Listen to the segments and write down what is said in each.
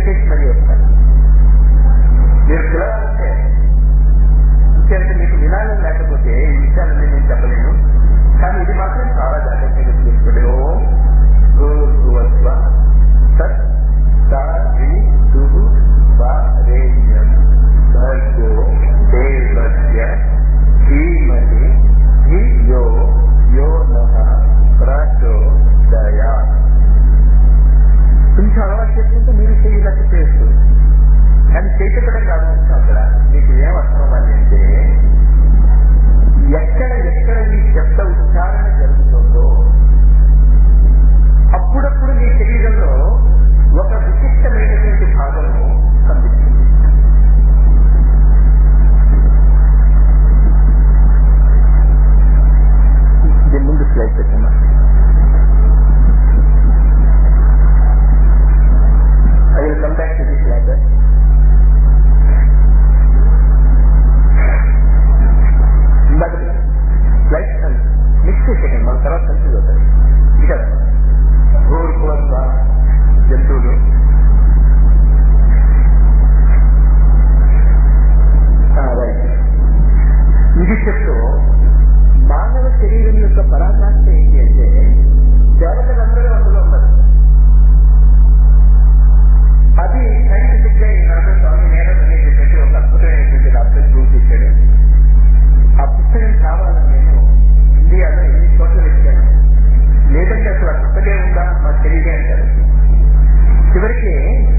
చేసి మరీ వస్తాను మీరు పిలవాలంటే ఇంకేంటే మీకు వినాలని లేకపోతే ఈ విషయాలన్నీ నేను చెప్పలేను కానీ ఇది మాత్రం చాలా జాగ్రత్తగా చూసుకోండి ఓం భూర్భువస్వ సత్ సాధు వారేణ్యం భర్గో దేవస్య ధీమహి ధియో యో నః ప్రచోదయా కొంచెం అలవాటు చేసుకుంటే మీరు చేయలేక చేయొచ్చు కానీ చేసేటడం కాదు ముఖ్యం అక్కడ మీకు ఏం అర్థం అవ్వాలి అంటే ఎక్కడ ఎక్కడ ఈ శబ్ద ఉచ్చారణ జరుగుతుందో అప్పుడప్పుడు మీ శరీరంలో ఒక విశిష్టమైనటువంటి భాగము కనిపిస్తుంది దీని ముందు స్లైడ్ పెట్టమ్మా I will come back to this later. ఇందాక లైట్ మిక్స్ చేసేయండి మన తర్వాత కన్ఫ్యూజ్ అవుతుంది ఇక భూర్భువస్వ జంతువులు రైట్ ఇది చెప్తూ మానవ శరీరం యొక్క పరాకాష్ట ఏంటి అంటే దేవతలందరూ అందులో ఉన్నారు అది సైంటిఫిక్ గా ఈనాడు స్వామి నేరం అనేటటువంటి ఒక అద్భుతమైనటువంటి డాక్టర్ ప్రూవ్ చేశాడు ఆ పుస్తకం కావాలని నేను ఇండియాలో ఎన్ని చోట్ల వెతికాను లేదంటే అసలు ఆ పుస్తకే ఉందా మాకు తెలియదే అంటారు చివరికి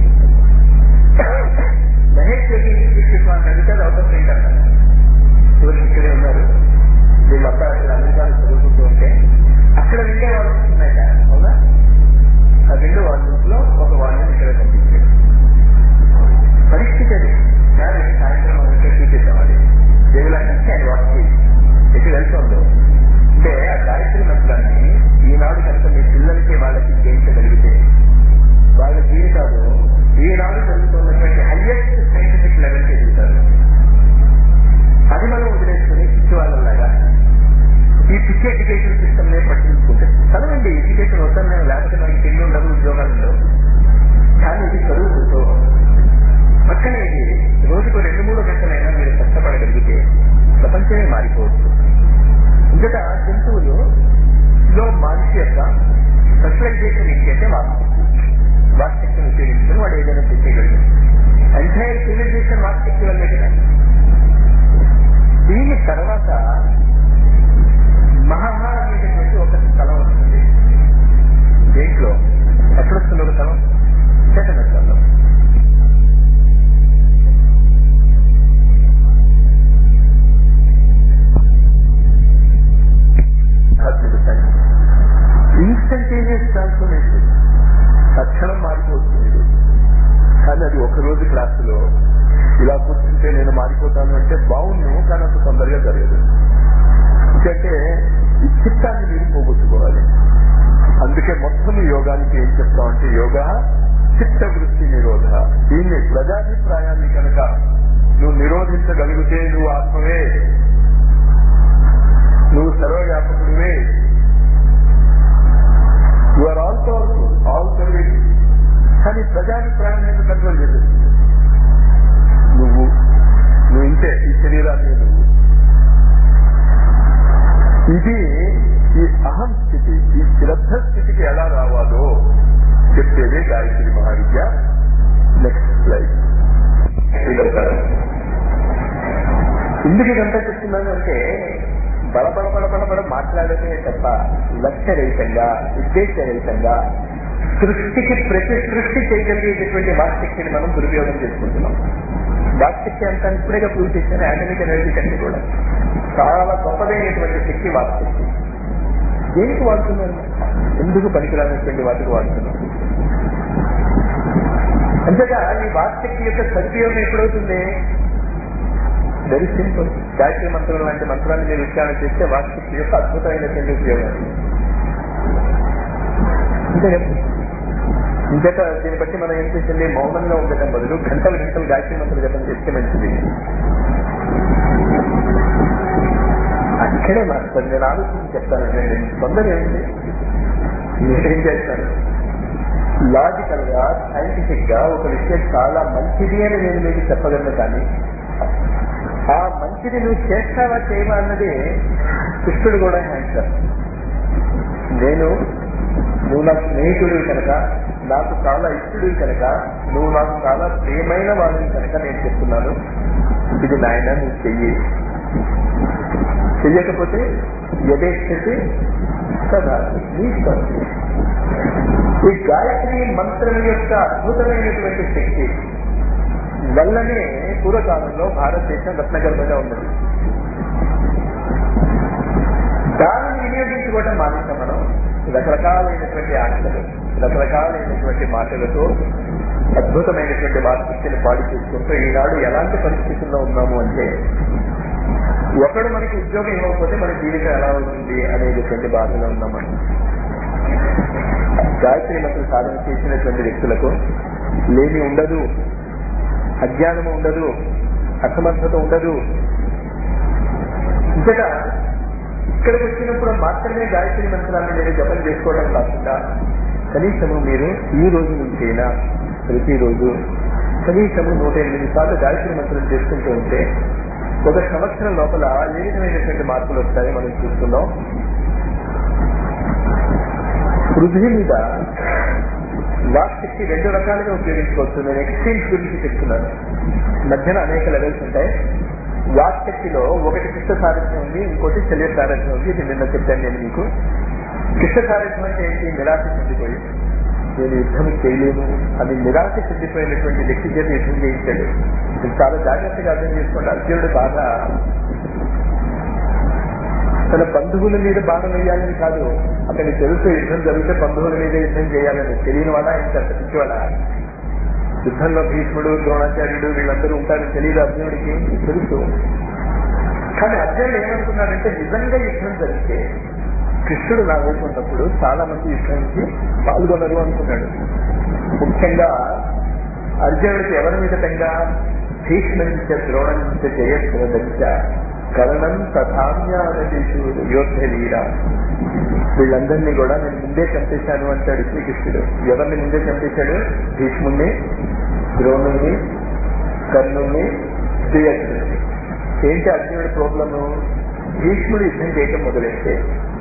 మహేష్ రెడ్డి ఇన్స్టిట్యూట్ వాళ్ళని అడిగితే అది అవుట్ ఆఫ్ ప్రింట్ అన్నారు చివరికి ఇక్కడే ఉన్నారు వీళ్ళంతా అక్కడ అమెరికాలో చదువుకుంటూ ఉంటే అక్కడ రెండే వాళ్ళు ఉన్నాయట అవునా ఆ రెండు వాల్యూమ్స్ ఒక వాల్యూమ్ ఇక్కడ పంపించాడు పరిస్థితి అది కానీ సాయంత్రం మనకి చూపించామని దేవులు అండర్స్టాండ్ వాట్ ఎటు వెళ్తుందో అంటే ఆ గాయత్రి మంత్రాన్ని ఈనాడు కనుక మీ పిల్లలకి వాళ్ళకి చేయించగలిగితే వాళ్ళ జీవితాలు ఈనాడు జరుగుతున్నటువంటి హైయెస్ట్ సైంటిఫిక్ లెవెల్కి ఎదుగుతారు అది మనం వదిలేసుకుని పిచ్చి వాళ్ళలాగా ఈ పిచ్చి ఎడ్యుకేషన్ సిస్టమ్ నే పట్టించుకుంటే చదవండి ఎడ్యుకేషన్ వద్దని నేను లేకపోతే మనకి తిండి ఉండదు ఉద్యోగాలు ఉండవు కానీ ఇది చదువుకుంటూ పక్కనే ఇది రోజుకు రెండు మూడు గంటలైనా మీరు కష్టపడగలిగితే ప్రపంచమే మారిపోవచ్చు ఇంకట జంతువులు లో మనిషి యొక్క స్పెషలైజేషన్ ఏంటంటే వాక్శక్తి వాక్శక్తిని ఉపయోగించుకుని వాడు ఏదైనా చేసేయగలడు ఎంటైర్ సివిలైజేషన్ వాక్శక్తి వల్లే కదా దీని తర్వాత మహా అనేటటువంటి ఒక స్థలం వస్తుంది దేంట్లో ఎక్కడొస్తుంది ఒక స్థలం చైతన్య స్థలం ఇన్స్టంటేనియస్ ట్రాన్స్ఫర్మేషన్ తక్షణం మారిపోతుంది కానీ అది ఒక రోజు క్లాసులో ఇలా కూర్చుంటే నేను మారిపోతాను అంటే బాగుండు కానీ అంత తొందరగా జరగదు ఎందుకంటే ఈ చిత్తాన్ని మీరు పోగొట్టుకోవాలి అందుకే మొత్తం యోగానికి ఏం చెప్తామంటే యోగా చిత్త వృత్తి నిరోధ దీన్ని ప్రజాభిప్రాయాన్ని కనుక నువ్వు నిరోధించగలిగితే నువ్వు ఆత్మవే నువ్వు సర్వవ్యాపకుడివే you are all powerful all service కానీ ప్రజాభిప్రాయం ఎందుకు కంట్రోల్ చేసేస్తుంది నువ్వు నువ్వు ఇంతే ఈ శరీరాన్ని నువ్వు ఇది ఈ అహం స్థితి ఈ శ్రద్ధ స్థితికి ఎలా రావాలో చెప్పేదే గాయత్రి మహావిద్య నెక్స్ట్ స్లైడ్ ఎందుకు ఇదంతా చెప్తున్నాను అంటే బలబడ బడబడ బడ మాట్లాడటమే తప్ప లక్ష్యరహితంగా ఉద్దేశరహితంగా సృష్టికి ప్రతి సృష్టి చేయగలిగేటటువంటి వాక్శక్తిని మనం దురుపయోగం చేసుకుంటున్నాం వాక్శక్తి అంతా ఇప్పుడేగా ప్రూవ్ చేశాను యాటమిక్ ఎనర్జీ కంటే కూడా చాలా గొప్పదైనటువంటి శక్తి వాక్శక్తి దేనికి వాడుతున్నాను ఎందుకు పనికిరానటువంటి వాటికి వాడుతున్నాను అంతేగా ఈ వాక్శక్తి యొక్క సదుపయోగం ఎప్పుడవుతుంది వెరీ సింపుల్ గాయత్రి మంత్రం లాంటి మంత్రాన్ని మీరు ఉచ్చారణ చేస్తే వాక్శక్తి యొక్క అద్భుతమైనటువంటి ఉపయోగం అంతే కదా ఇంకేత దీన్ని బట్టి మనం ఏం చేసింది మౌనంగా ఉండటం బదులు గంటలు గంటలు గాయత్రి మంత్రం జపం చేస్తే మంచిది అక్కడే మాస్టర్ నేను ఆలోచించి చెప్తాను నేను తొందర ఏమిటి మీరేం చేస్తారు లాజికల్ గా సైంటిఫిక్ గా ఒక విషయం చాలా మంచిది అని నేను మీకు చెప్పగలను కానీ ఆ మంచిది నువ్వు చేస్తావా చేయవా అన్నది కృష్ణుడు కూడా హ్యాండ్సర్ నేను నువ్వు నాకు స్నేహితుడు కనుక నాకు చాలా ఇష్టడు కనుక నువ్వు నాకు చాలా ప్రియమైన వాడిని కనుక నేను చెప్తున్నాను ఇది నాయన నువ్వు చెయ్యి చెయ్యకపోతే యథేచ్ఛతి సదా నీ ఇష్టం. ఈ గాయత్రి మంత్రం యొక్క అద్భుతమైనటువంటి శక్తి వల్లనే పూర్వకాలంలో భారతదేశం రత్నగర్భంగా ఉన్నది దానిని వినియోగించుకోవటం మానేస్తాం మనం రకరకాలైనటువంటి ఆటలు రకరకాలైనటువంటి మాటలతో అద్భుతమైనటువంటి వార్తని పాడు చేసుకుంటూ ఈనాడు ఎలాంటి పరిస్థితుల్లో ఉన్నాము అంటే ఒకడు మనకి ఉద్యోగం ఇవ్వకపోతే మన జీవితం ఎలా అవుతుంది అనేటువంటి బాధలో ఉన్నామని గాయత్రి మంత్ర సాధన చేసినటువంటి వ్యక్తులకు లేమి ఉండదు అజ్ఞానము ఉండదు అసమర్థత ఉండదు ఇంకట ఇక్కడికి వచ్చినప్పుడు మాత్రమే గాయత్రి మంత్రాన్ని మీరు జపం చేసుకోవడం కాకుండా కనీసము మీరు ఈ రోజు నుంచైనా ప్రతిరోజు కనీసము నూట ఎనిమిది సార్లు గాయత్రి మంత్రం చేసుకుంటూ ఉంటే ఒక సంవత్సరం లోపల ఏ విధమైనటువంటి మార్పులు వస్తాయో మనం చూస్తున్నాం పృథ్వీ మీద వాక్శక్తి రెండు రకాలుగా ఉపయోగించుకోవచ్చు నేను ఎక్స్ట్రీమ్స్ గురించి చెప్తున్నాను మధ్యన అనేక లెవెల్స్ ఉంటాయి వాక్శక్తిలో ఒకటి కృష్ణ సారథ్యం ఉంది ఇంకోటి శల్య సారథ్యం ఉంది ఇది నిన్న చెప్పాను నేను మీకు కృష్ణ సారథ్యం అంటే ఏంటి నిరాశ చెందిపోయి నేను యుద్ధం చేయలేను అని నిరాశ చెందిపోయినటువంటి వ్యక్తి చేత యుద్ధం చేయించాడు ఇది చాలా జాగ్రత్తగా అర్థం చేసుకోండి అర్జునుడు బాగా తన బంధువుల మీద బాణం వేయాలని కాదు అతనికి తెలుసు యుద్ధం జరిగితే బంధువుల మీద యుద్ధం చేయాలని తెలియని వాడా ఇంత పిచ్చివాడా యుద్ధంలో భీష్ముడు ద్రోణాచార్యుడు వీళ్ళందరూ ఉంటారని తెలియదు అర్జునుడికి తెలుసు కానీ అర్జునుడు ఏమనుకున్నాడంటే నిజంగా యుద్ధం జరిగితే కృష్ణుడు నా వైపు ఉన్నప్పుడు చాలా మంది యుద్ధానికి పాల్గొనరు అనుకున్నాడు ముఖ్యంగా అర్జునుడికి ఎవరి మీద బెంగ భీష్మించ ద్రోణించ జయశ్వరంచ కరణం తథాన్యాదేశుడు యోధ వీర వీళ్ళందరినీ కూడా నేను ముందే చంపేశాను అంటాడు శ్రీకృష్ణుడు ఎవరిని ముందే చంపేశాడు భీష్ముణ్ణి ద్రోణుణ్ణి కర్ణుణ్ణి శ్రీయక్షుడిని ఏంటి అర్జునుడి ప్రాబ్లము భీష్ముడు యుద్ధం చేయటం మొదలైతే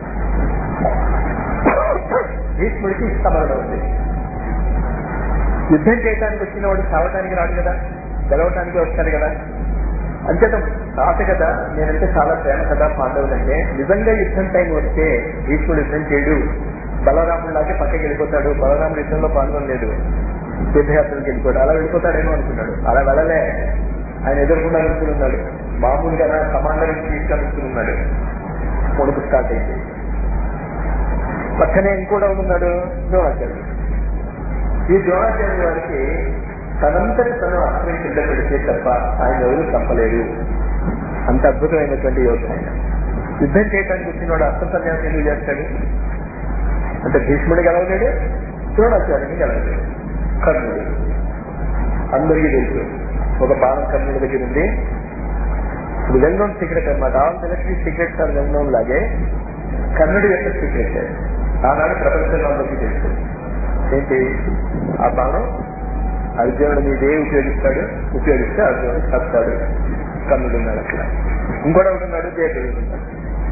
భీష్ముడికి సమరణ ఉంది యుద్ధం చేయడానికి వచ్చిన వాడు చావటానికి రాడు కదా గెలవటానికి వస్తాడు కదా అంచేత తాత కదా నేనంటే చాలా ప్రేమ కదా పాండవులంటే నిజంగా యుద్ధం టైం వస్తే భీష్ముడు యుద్ధం చేయడు బలరాముడు లాగే పక్కకి వెళ్ళిపోతాడు బలరాముడు యుద్ధంలో పాల్గొనలేదు తీర్థయాత్రలకు వెళ్ళిపోయాడు అలా వెళ్ళిపోతాడేమో అనుకున్నాడు అలా వెళ్ళలే ఆయన ఎదుర్కొన్నా అనుకున్నాడు మామూలుగా కమాండర్ తీసుకొని పొడుపు స్టార్ట్ అయింది పక్కనే ఇంకోటి ఉన్నాడు ద్రోణాచార్యుడు ఈ ద్రోణాచార్య వారికి తనంతటి తను అస్త్రం కింద పెడితే తప్ప ఆయన ఎవరు చంపలేరు అంత అద్భుతమైనటువంటి యోధ ఆయన యుద్ధం చేయడానికి వచ్చినవాడు అస్త్ర సన్యాసం ఎందుకు చేస్తాడు అంటే భీష్ముడు గెలవలేడు ద్రోణాచార్యుని గెలవలేడు కర్ణుడు అందరికీ తెలుసు ఒక బాణం కర్ణుడి దగ్గర ఉంది ఇది వెల్ నోన్ సీక్రెట్ అనమాట all military secrets are well known లాగే కర్ణుడి యొక్క సీక్రెట్ ఆనాడు ప్రపంచంలో అందరికీ తెలుసు ఏంటి ఆ బాణం అర్జునుడు మీదే ఉపయోగిస్తాడు ఉపయోగిస్తే అర్జునుడు చస్తాడు కర్ణుడు ఉన్నాడు అక్కడ ఇంకోటి అవుతున్నాడు జయదేవుడు ఉన్నాడు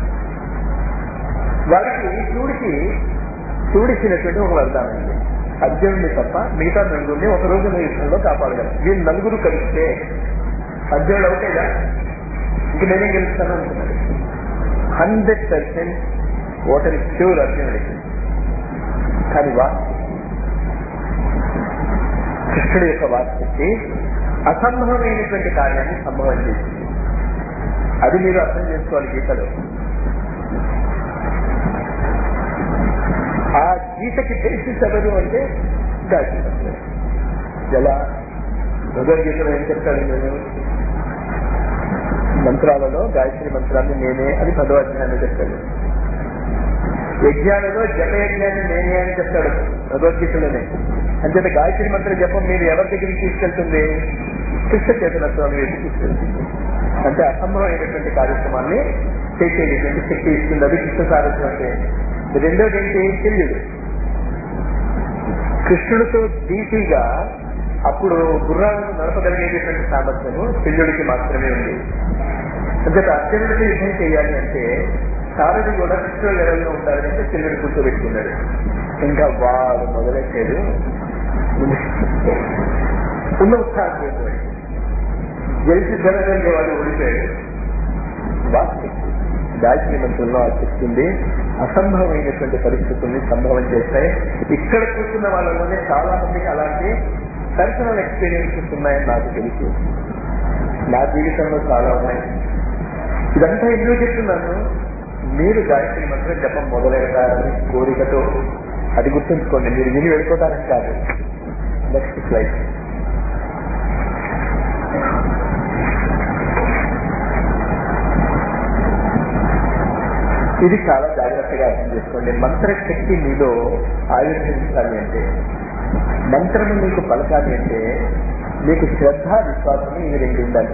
వాడికి శివుడికి శివుడిచ్చినటువంటి ఒక వరదానం ఉంది అర్జునుడిని తప్ప మిగతా నలుగురిని ఒక రోజు యుద్ధంలో కాపాడగలరు వీళ్ళు నలుగురు కలిస్తే అర్జునుడు అవుతాయిగా ఇంక నేనేం గెలుస్తాను అనుకున్నాడు హండ్రెడ్ పర్సెంట్ ఓటర్ ష్యూర్ అర్జునుడికి కానీ వా కృష్ణుడి యొక్క వాక్యకి అసంభవమైనటువంటి కార్యాన్ని సంభవం చేసింది అది మీరు అర్థం చేసుకోవాలి గీతలో ఆ గీతకి బేసిస్ ఎవరు అంటే గాయత్రి మంత్రం ఎలా భగవద్గీతలో ఏం చెప్తాడు నేను మంత్రాలలో గాయత్రి మంత్రాన్ని నేనే అని భగవద్గీతాన్ని చెప్తాడు యజ్ఞాలలో జప యజ్ఞాన్ని నేనే అని చెప్తాడు భగవద్గీతలోనే అంచేత గాయత్రి మంత్ర జపం మీరు ఎవరి దగ్గరికి తీసుకెళ్తుంది కృష్ణ చేతనత్వం వైపు తీసుకెళ్తుంది అంటే అసంభవమైనటువంటి కార్యక్రమాన్ని చేసేటటువంటి శక్తి ఇస్తుంది అది కృష్ణ సారథ్యం అంటే రెండోది ఏంటి తెలియదు కృష్ణుడితో ధీటీగా అప్పుడు గుర్రాలను నడపగలిగేటటువంటి సామర్థ్యము శల్యుడికి మాత్రమే ఉంది అంటే అర్జునుడికి యుద్ధం చేయాలి అంటే సారథి కూడా కృష్ణుడు లెవెల్లో ఉండాలంటే శల్యుడు కూర్చోబెట్టుకున్నాడు ఇంకా వాడు మొదలెట్టాడు ఉన్న ఉత్సాహం చేసేవాడు గెలిచి జనగలిగే వాడు ఓడిపోయాడు వాస్తవం గాయత్రి మంత్రంలో ఆ శక్తి ఉంది అసంభవమైనటువంటి పరిస్థితుల్ని సంభవం చేస్తాయి ఇక్కడ కూర్చున్న వాళ్ళలోనే చాలా మందికి అలాంటి పర్సనల్ ఎక్స్పీరియన్సెస్ ఉన్నాయని నాకు తెలుసు నా జీవితంలో చాలా ఉన్నాయి ఇదంతా ఎందుకు చెప్తున్నాను మీరు గాయత్రి మంత్రం జపం మొదలెడతారని కోరికతో అది గుర్తుంచుకోండి మీరు విని వెళ్ళిపోతారని కాదు నెక్స్ట్ స్లైడ్ ఇది చాలా జాగ్రత్తగా అర్థం చేసుకోండి మంత్రశక్తి మీలో ఆవిర్భవించాలి అంటే మంత్రము మీకు పలకాలి అంటే మీకు శ్రద్ధ విశ్వాసం ఇవి రెండు ఉండాలి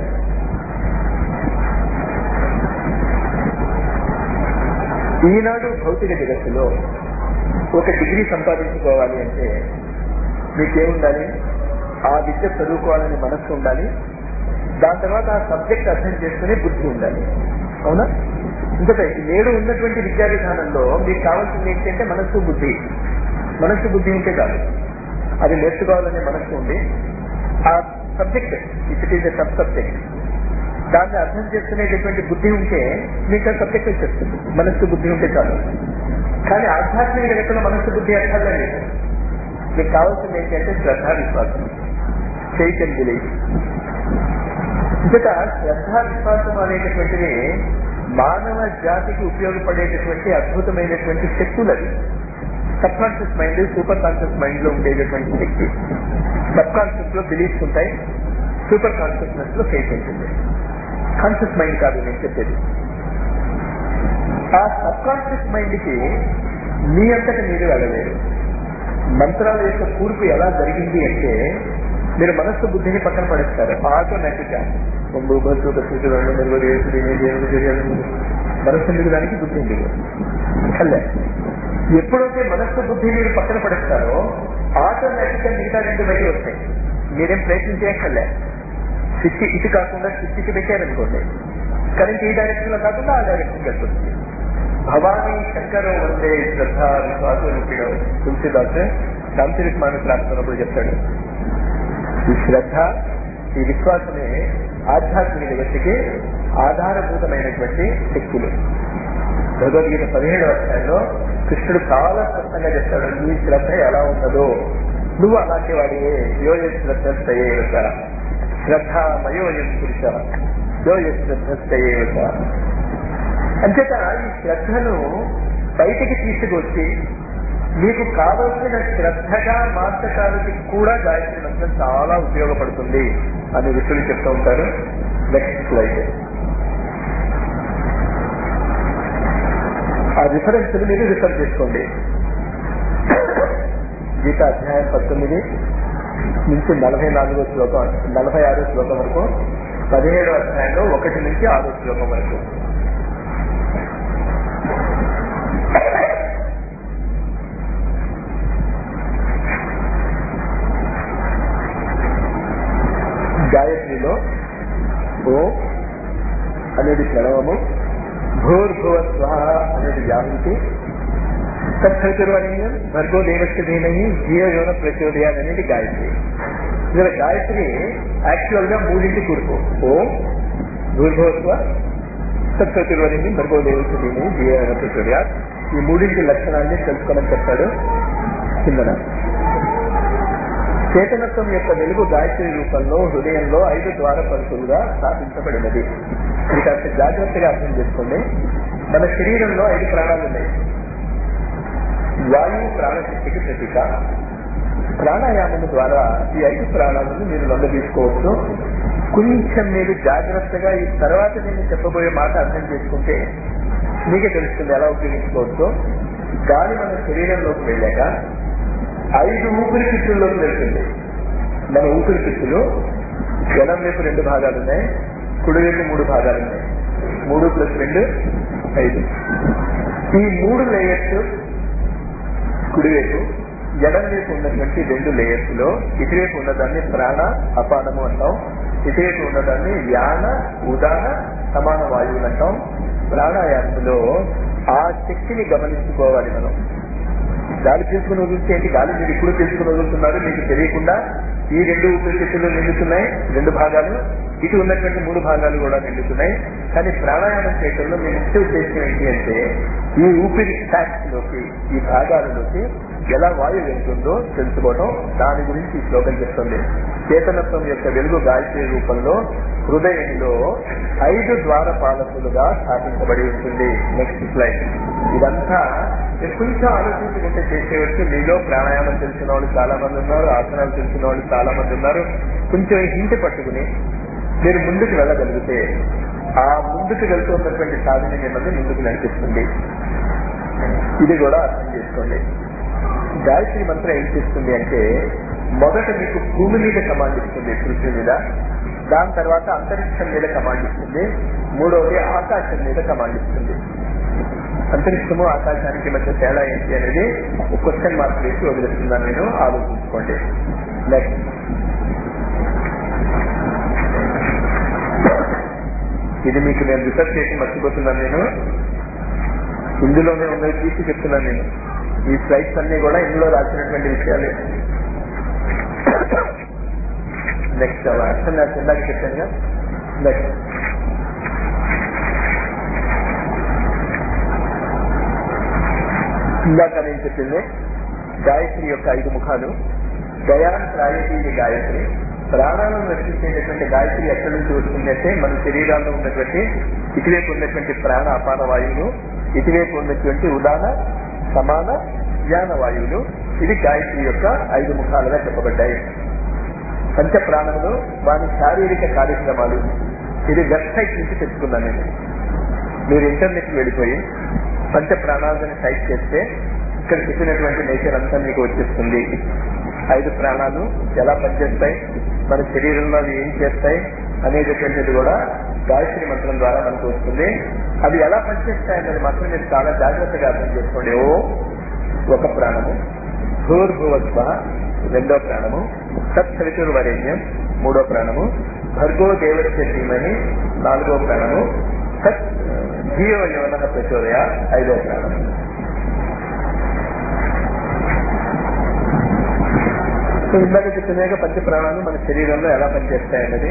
ఈనాడు భౌతిక జగత్తులో ఒక డిగ్రీ సంపాదించుకోవాలి అంటే మీకేముండాలి ఆ విద్య చదువుకోవాలని మనస్సు ఉండాలి దాని తర్వాత ఆ సబ్జెక్ట్ అర్థం చేసుకునే బుద్ధి ఉండాలి అవునా ఇంకటే నేడు ఉన్నటువంటి విద్యా విధానంలో మీకు కావాల్సింది ఏంటంటే మనస్సు బుద్ధి మనస్సు బుద్ధి ఉంటే కాదు అది నేర్చుకోవాలనే మనస్సు ఉంది ఆ subject if it is a sub subject దాన్ని అర్థం చేసుకునేటటువంటి బుద్ధి ఉంటే మీకు ఆ సబ్జెక్ట్ వచ్చేస్తుంది మనస్సు బుద్ధి ఉంటే చాలు కానీ ఆధ్యాత్మిక జగత్తులో మనస్సు బుద్ధి అర్థాలే లేదు మీకు కావాల్సింది ఏంటంటే శ్రద్ధ విశ్వాసం చైతన్ బిలీఫ్ ఇంకట శ్రద్ధ విశ్వాసం అనేటటువంటివి మానవ జాతికి ఉపయోగపడేటటువంటి అద్భుతమైనటువంటి శక్తులు అది sub conscious mind super conscious mind లో ఉండేటటువంటి శక్తి సబ్ కాన్షియస్ లో బిలీఫ్స్ ఉంటాయి సూపర్ కాన్షియస్నెస్ లో ఫేస్ ఉంటుంది కాన్షియస్ మైండ్ కాదు నేను చెప్పేది ఆ సబ్ కాన్షియస్ మైండ్ కి మీ అంతట మీరు వెళ్ళలేరు మంత్రాల యొక్క కూర్పు ఎలా జరిగింది అంటే మీరు మనస్సు బుద్ధిని పక్కన పడేస్తారు ఆటోమేటిక్ గా ముందు బస్సు బస్సు రెండు నిర్వహి దేవుడు చర్యలు మనస్సు ఎందుకు దానికి బుద్ధి ఎందుకు కల్లే ఎప్పుడైతే మనస్సు బుద్ధి మీరు పక్కన పడేస్తారో ఆటోమేటిక్ గా మిగతా రెండు బయట వస్తాయి మీరేం ప్రయత్నం చేయక్కర్లే స్విచ్ ఇటు కాకుండా స్విచ్ ఇటు పెట్టారనుకోండి కరెంట్ ఈ డైరెక్షన్ లో కాకుండా ఆ డైరెక్షన్ వెళ్తుంది భవానీ శంకర వందే శ్రద్ధ విశ్వాసం రూపిడు తులసిదాస్ రామచరిత మానస్ రాస్తున్నప్పుడు చెప్తాడు ఈ శ్రద్ధ ఈ విశ్వాసమే ఆధ్యాత్మిక జగత్తుకి ఆధారభూతమైనటువంటి శక్తులు భగవద్గీత పదిహేడవ అధ్యాయంలో కృష్ణుడు చాలా స్పష్టంగా చెప్తాడు నీ శ్రద్ధ ఎలా ఉన్నదో నువ్వు అలాంటి వాడివే యోయ శ్రద్ధస్తయేవత శ్రద్ధ మయోయం పురుష యోయ శ్రద్ధస్తయేవత అంచేత ఈ శ్రద్ధను బయటికి తీసుకొచ్చి మీకు కావలసిన శ్రద్ధగా మార్చడానికి కూడా గాయత్రి మంత్రం చాలా ఉపయోగపడుతుంది అని ఋషులు చెప్తూ ఉంటారు నెక్స్ట్ స్లైడ్ ఆ రిఫరెన్స్ మీరు రిఫర్ చేసుకోండి గీత అధ్యాయం పంతొమ్మిది నుంచి నలభై నాలుగో శ్లోకం నలభై ఆరో శ్లోకం వరకు పదిహేడో అధ్యాయంలో ఒకటి నుంచి ఆరో శ్లోకం వరకు గాయత్రిలో ఓ అనేది ప్రణవము భూర్భువ స్వహ అనేది వ్యాహృతి తత్సర్వనీయం భర్గో దేవస్య ధీమహి జీవయోన ప్రచోదయాన్ని అనేది గాయత్రి ఇక్కడ గాయత్రి యాక్చువల్ గా మూడింటి కూర్పు ఓం భూర్భువస్వ సత్సర్వనీయం భర్గో దేవస్య ధీమహి జీవయోన ప్రచోదయా ఈ మూడింటి లక్షణాన్ని తెలుసుకోమని చెప్తాడు కిందన చేతనత్వం యొక్క వెలుగు గాయత్రి రూపంలో హృదయంలో ఐదు ద్వార పంతులుగా స్థాపించబడినది ఇది కాస్త జాగ్రత్తగా అర్థం చేసుకోండి మన శరీరంలో ఐదు ప్రాణాలు ఉన్నాయి వాయువు ప్రాణశక్తికి ప్రతీక ప్రాణాయామం ద్వారా ఈ ఐదు ప్రాణాలను మీరు లొంగ తీసుకోవచ్చు కొంచెం మీరు జాగ్రత్తగా ఈ తర్వాత నేను చెప్పబోయే మాట అర్థం చేసుకుంటే మీకే తెలుస్తుంది ఎలా ఉపయోగించుకోవచ్చో గాలి మన శరీరంలోకి వెళ్ళాక ఐదు ఊపిరితిత్తుల్లోకి వెళ్తుంది మన ఊపిరితిత్తులు ఎడం వైపు రెండు భాగాలు ఉన్నాయి కుడి వైపు మూడు భాగాలు ఉన్నాయి మూడు ప్లస్ రెండు ఐదు ఈ మూడు లేయర్స్ కుడివైపు ఎడం వైపు ఉన్నటువంటి రెండు లేయర్స్ లో ఇటువైపు ఉన్నదాన్ని ప్రాణ అపానము అంటాం ఇటువైపు ఉన్నదాన్ని యాన ఉదాన సమాన వాయువులు అంటాం ప్రాణాయామంలో ఆ శక్తిని గమనించుకోవాలి మనం గాలి పీల్చుకుని వదిలితే ఏంటి గాలి మీరు ఇప్పుడు పీల్చుకుని వదులుతున్నారు మీకు తెలియకుండా ఈ రెండు ఊపిరితిత్తులు నిండుతున్నాయి రెండు భాగాలు ఇటు ఉన్నటువంటి మూడు భాగాలు కూడా నిండుతున్నాయి కానీ ప్రాణాయామం చేయడంలో మీ ముఖ్య ఉద్దేశం ఏంటి అంటే ఈ ఊపిరి ట్యాక్స్ లోకి ఈ భాగాలలోకి ఎలా వాయువు వెళ్తుందో తెలుసుకోవడం దాని గురించి ఈ శ్లోకం చెప్తుంది చేతనత్వం యొక్క వెలుగు గాయత్రి రూపంలో హృదయంలో ఐదు ద్వార పాలకులుగా స్థాపించబడి ఉంటుంది నెక్స్ట్ స్లైడ్ ఇదంతా మీరు కొంచెం ఆలోచించుకుంటే చేసేవచ్చు మీలో ప్రాణాయామం తెలిసిన వాళ్ళు చాలా మంది ఉన్నారు ఆసనాలు తెలిసిన వాళ్ళు చాలా మంది ఉన్నారు కొంచెం హింట్ పట్టుకుని మీరు ముందుకు వెళ్ళగలిగితే ఆ ముందుకు వెళ్తున్నటువంటి సాధన మిమ్మల్ని ముందుకు నడిపిస్తుంది ఇది కూడా అర్థం చేసుకోండి గాయత్రి మంత్రం ఏం చేస్తుంది అంటే మొదట మీకు భూమి మీద కమాండ్ ఇస్తుంది పృథ్వీ మీద దాని తర్వాత అంతరిక్షం మీద కమాండ్ ఇస్తుంది మూడవది ఆకాశం మీద కమాండ్ ఇస్తుంది అంతరిక్షము ఆకాశానికి మధ్య తేడా ఏంటి అనేది ఒక క్వశ్చన్ మార్క్ వేసి వదిలేస్తున్నాను నేను ఆలోచించుకోండి నెక్స్ట్ ఇది మీకు నేను రిసర్చ్ చేసి మర్చిపోతున్నాను నేను ఇందులోనే ఉన్నది తీసి చెప్తున్నాను నేను ఈ స్లైడ్స్ అన్ని కూడా ఇందులో రాసినటువంటి విషయాలే నెక్స్ట్ అర్థం నాకు ఇందాక చెప్పానుగా నెక్స్ట్ ఇందాక నేను చెప్పింది గాయత్రి యొక్క ఐదు ముఖాలు దయాన్ ప్రాయతీయ గాయత్రి ప్రాణాలను రక్షించేటటువంటి గాయత్రి ఎక్కడి నుంచి వస్తుంది అంటే మన శరీరాల్లో ఉన్నటువంటి ఇటువైపు ఉన్నటువంటి ప్రాణ అపాన వాయువులు ఇటువైపు ఉన్నటువంటి ఉదాన సమాన జ్ఞాన వాయువులు ఇది గాయత్రి యొక్క ఐదు ముఖాలుగా చెప్పబడ్డాయి పంచ ప్రాణములు వారి శారీరక కార్యక్రమాలు ఇది వెబ్సైట్ నుంచి తెచ్చుకున్నాను నేను మీరు ఇంటర్నెట్ వెళ్ళిపోయి పంచ ప్రాణాలను టైప్ చేస్తే ఇక్కడ చెప్పినటువంటి నేచర్ అంతా మీకు వచ్చేస్తుంది ఐదు ప్రాణాలు ఎలా పనిచేస్తాయి మన శరీరంలో అవి ఏం చేస్తాయి అనేటటువంటిది కూడా గాయత్రి మంత్రం ద్వారా మనకు వస్తుంది అవి ఎలా పనిచేస్తాయి అనేది మాత్రం మీరు చాలా జాగ్రత్తగా అర్థం చేసుకోండి ఓ ఒక ప్రాణము భూర్భువస్వ రెండో ప్రాణము సత్సవితుర్ వరేణ్యం మూడో ప్రాణము భర్గో దేవస్య ధీమని నాలుగో ప్రాణము సత్ జీవ యోన ప్రచోదయ ఐదో ప్రాణం సో ఇందాక చెప్పినాక పంచ ప్రాణాలు మన శరీరంలో ఎలా పనిచేస్తాయన్నది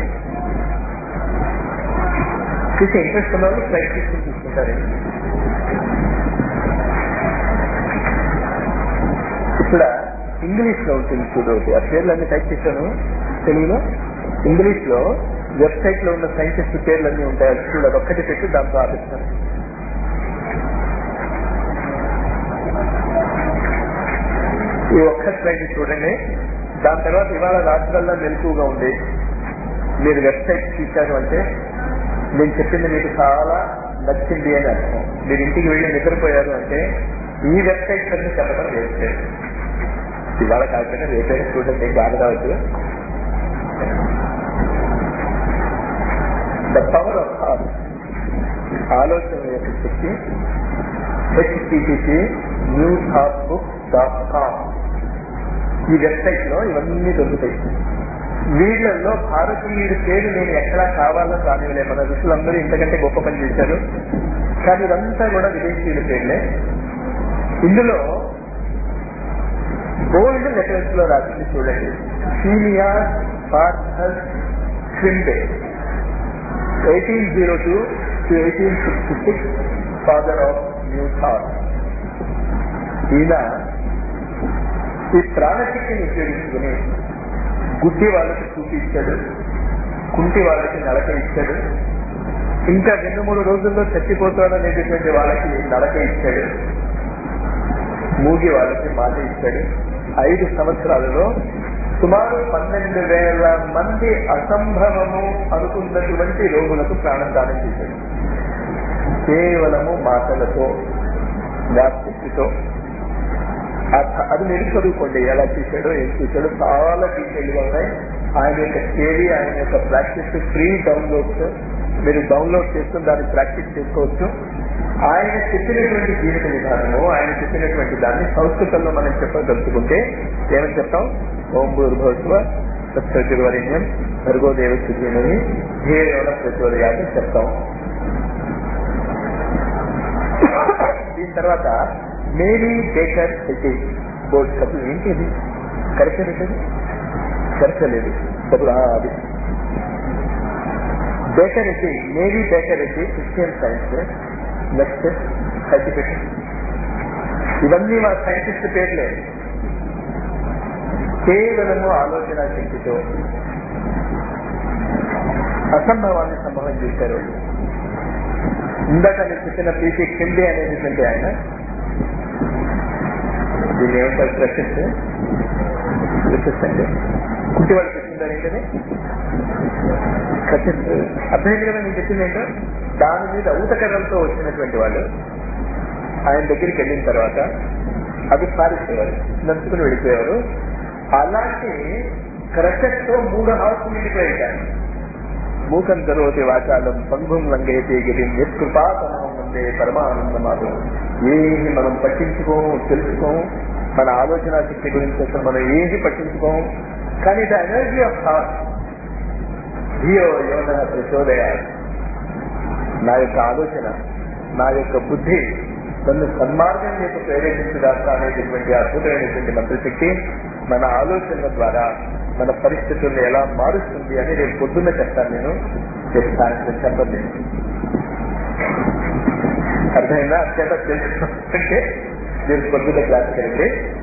చూసే ఇంట్రెస్ట్ ఉన్న వాళ్ళు ఫ్లైట్ తీసుకుని చూసుకుంటారు ఇక్కడ ఇంగ్లీష్ లో ఉంటుంది చూడవుతుంది ఆ పేర్లన్నీ టైప్ చేశాను తెలుగులో ఇంగ్లీష్ లో వెబ్సైట్ లో ఉన్న సైంటిస్ట్ పేర్లన్నీ ఉంటాయి అది చూడ ఒక్కటి పెట్టి దాంతో ఆపిస్తాను ఈ ఒక్క స్లైడ్ చూడండి దాని తర్వాత ఇవాళ రాత్రల్లా మెలకుగా ఉంది మీరు వెబ్సైట్ చూశారు అంటే నేను చెప్పింది మీకు చాలా నచ్చింది అని అర్థం మీరు ఇంటికి వెళ్ళి నిద్రపోయారు అంటే ఈ వెబ్సైట్స్ అన్ని చెప్పడం వేస్తే ఇవాళ కాకపోయినా రేపైనా చూడండి బాగా కావచ్చు ద పవర్ ఆఫ్ హార్ట్ ఆలోచన యొక్క శక్తి హెచ్టిటిసి news hot book dot com ఈ వెబ్సైట్ లో ఇవన్నీ దొరుకుతాయి వీళ్ళల్లో భారతీయుడి పేరు నేను ఎక్కడా కావాలని రానివ్వలే మన ఋషులందరూ ఇంతకంటే గొప్ప పని చేశారు కానీ ఇదంతా కూడా విదేశీయుల పేర్లే ఇందులో గోల్డ్ లెటర్స్ లో రాసింది చూడండి సీనియా Parkhurst Quimby eighteen zero two to eighteen sixty six father of new thought ఈయన ఈ ప్రాణశక్తిని ఉపయోగించుకుని గుడ్డి వాళ్ళకి చూపి ఇచ్చాడు కుంటి వాళ్ళకి నడక ఇచ్చాడు ఇంకా రెండు మూడు రోజుల్లో చచ్చిపోతాడనేటటువంటి వాళ్ళకి నడక ఇచ్చాడు మూగి వాళ్ళకి మాట ఇచ్చాడు ఐదు సంవత్సరాలలో సుమారు పన్నెండు వేల మంది అసంభవము అనుకున్నటువంటి రోగులకు ప్రాణదానం చేశాడు కేవలము మాటలతో వ్యాప్తితో అది మీరు చదువుకోండి ఎలా చేశాడో ఏం చేశాడో చాలా డీటెయిల్గా ఉన్నాయి ఆయన యొక్క థియరీ ఆయన యొక్క ప్రాక్టీస్ ఫ్రీ డౌన్లోడ్స్ మీరు డౌన్లోడ్ చేసుకుని దాన్ని ప్రాక్టీస్ చేసుకోవచ్చు ఆయన చెప్పినటువంటి జీవిత విధానము ఆయన చెప్పినటువంటి దాన్ని సంస్కృతంలో మనం చెప్పదలుచుకుంటే ఏమని చెప్తాం ఓం భూర్భోత్వ సత్సర్వరిణ్యం భర్గోదేవ స్థితిని ధ్యేయోన ప్రచోదయాన్ని చెప్తాం దీని తర్వాత మేరీ బేకర్ అయితే బోర్డు కథలు ఏంటి అది కరెక్ట్ ఏంటది కరెక్ట్ లేదు డబ్బులు అది బేకర్ అయితే మేరీ బేకర్ అయితే క్రిస్టియన్ సైన్స్ నెక్స్ట్ సర్టిఫికెట్ ఇవన్నీ మా సైంటిస్ట్ పేర్లే కేవలము ఆలోచన శక్తితో అసంభవాన్ని సంభవం చేశారు ఇందాక నేను చెప్పిన పీసీ కిందే అనేటువంటి ఆయన దీన్ని ఏమంటారు ప్రశ్నిస్తే ప్రశ్నిస్తండి కుంటి వాళ్ళు చెప్పిందని ఏంటని ఖచ్చితంగా అర్థమైంది కదా నేను చెప్పింది ఏంటో దాని మీద ఊతకర్రలతో వచ్చినటువంటి వాళ్ళు ఆయన దగ్గరికి వెళ్ళిన తర్వాత అది పారిపోయేవారు నంచుకుని వెళ్ళిపోయేవారు అలాంటి క్రషతో మూడు హౌస్ నిండిపోయారు మూకం కరోతి వాచాలం పంగుం లంగైతే గిరిం యత్కృపాతమం ఉండే పరమానందమాదు ఏమి మనం పట్టించుకోము తెలుసుకోము మన ఆలోచన శక్తి గురించి అసలు మనం ఏది పట్టించుకోము కానీ ద ఎనర్జీ ఆఫ్ హార్ట్ ధియో యోన ప్రచోదయ నా యొక్క ఆలోచన నా యొక్క బుద్ధి నన్ను సన్మార్గం యొక్క ప్రేరేపించదాకా అనేటటువంటి అద్భుతమైనటువంటి మంత్రశక్తి మన ఆలోచనల ద్వారా మన పరిస్థితుల్ని ఎలా మారుస్తుంది అని రేపు పొద్దున్న చెప్తాను నేను రేపు సాయంత్రం చెప్పండి అర్థమైందా అత్యంత తెలుసుకుంటే రేపు పొద్దున్న క్లాస్కి వెళ్ళి